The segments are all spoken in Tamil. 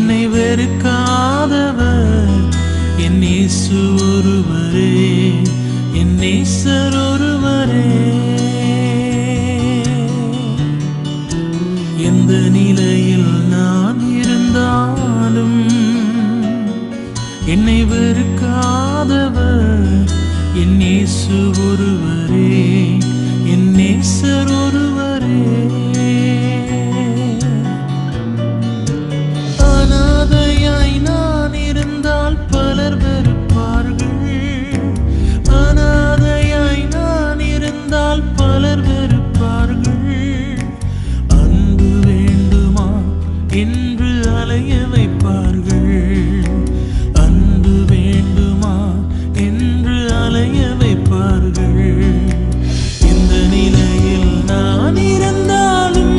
என்னை வெறுக்காதவர் என் இயேசு ஒருவரே என் நேசர் ஒருவரே எந்த நிலையில் நான் இருந்தாலும் என்னை வெறுக்காதவர் என் இயேசு ஒருவரே என் நேசர் ஒருவரே அனாதையாய் நான் இருந்தால் பலர் வெறுப்பார்கள் அனாதையாய் நான் இருந்தால் பலர் வெறுப்பார்கள் அன்பு வேண்டுமா என்று அலைய வைப்பார்கள் அன்பு வேண்டுமா என்று அலைய வைப்பார்கள் இந்த நிலையில் நான் இருந்தாலும்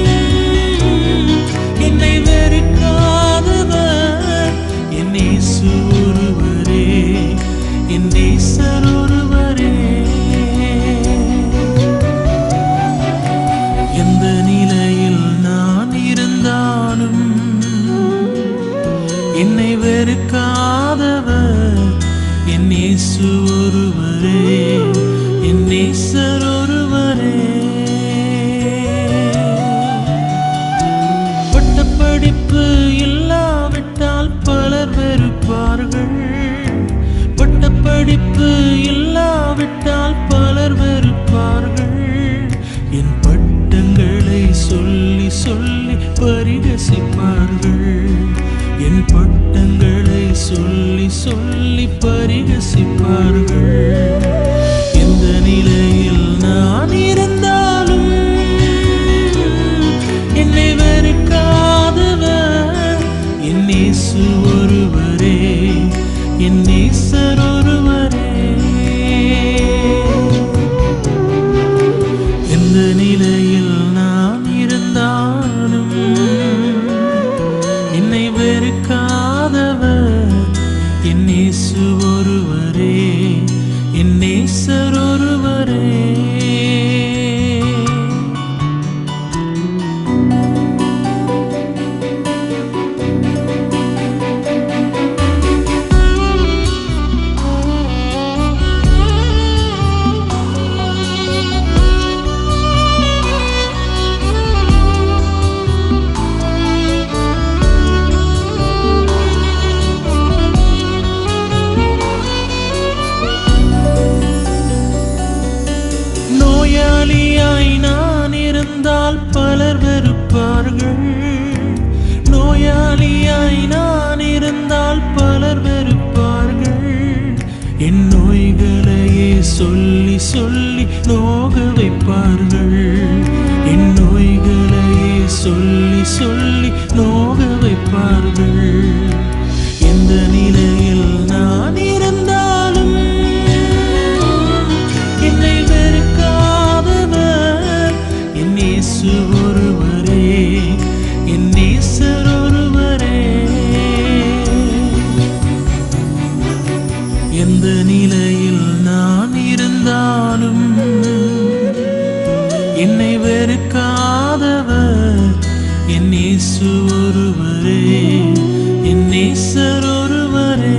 என்னை வெறுக்காதவர் என் இயேசு ஒருவரே என் நேசர் ஒருவரே எந்த நிலையில் நான் இருந்தாலும் என்னை வெறுக்காதவர் என் இயேசு ஒருவரே என் நேசர் ஒருவரே பட்டப்படிப்பு இல்லாவிட்டால் பலர் வெறுப்பார்கள் பட்டப்படிப்பு இல்லாவிட்டால் பலர் வெறுப்பார்கள் என் பட்டங்களை சொல்லி சொல்லி பரிகசிப்பார்கள் என் பட்டங்களை சொல்லி சொல்லி பரிகசிப்பார்கள் எந்த நிலையில் நான் இருந்தாலும் என்னை வெறுக்காதவர் என் இயேசு ஒருவரே என் நேசர் ஒருவரே எந்த நிலையில் நான் இருந்தாலும் என்னை வெறுக்காதவர் என் இயேசு ஒருவரே என் நேசர் ஒருவரே நோயாளியாய் நான் இருந்தால் பலர் வெறுப்பார்கள் நோயாளியாய் நான் இருந்தால் பலர் வெறுப்பார்கள் என் நோய்களையே சொல்லி சொல்லி நோக வைப்பார்கள் என் நோய்களையே சொல்லி சொல்லி நோக வைப்பார்கள் எந்த நிலையில் நான் இருந்தாலும் என்னை வெறுக்காதவர் என் இயேசு ஒருவரே என் நேசர் ஒருவரே எந்த நிலையில் நான் இருந்தாலும் என்னை வெறுக்காதவர் என் இயேசு ஒருவரே என் நேசர் ஒருவரே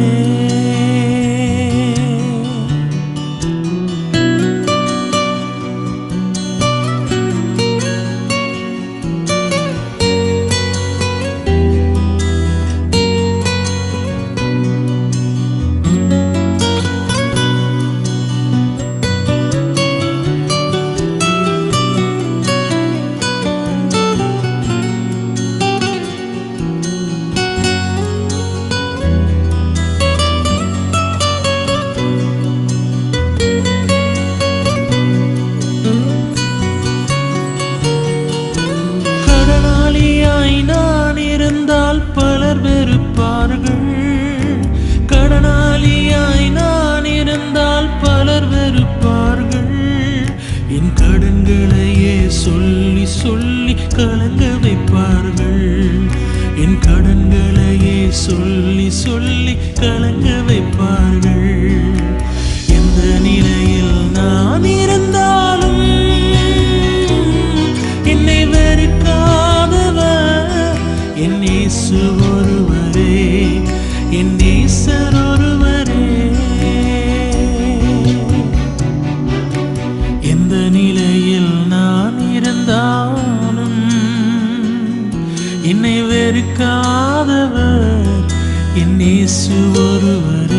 கடனாளியாய் நான் இருந்தால் பலர் வெறுப்பார்கள் கடனாளியாய் நான் இருந்தால் பலர் வெறுப்பார்கள் என் கடன்களையே சொல்லி சொல்லி கலங்க வைப்பார்கள் என் கடன்களையே சொல்லி சொல்லி கலங்க வைப்பார்கள் எந்த நிலையில் நான் இருந்தாலும் என்னை வெறுக்காதவர் என் இயேசு ஒரு என் இயேசு ஒருவரே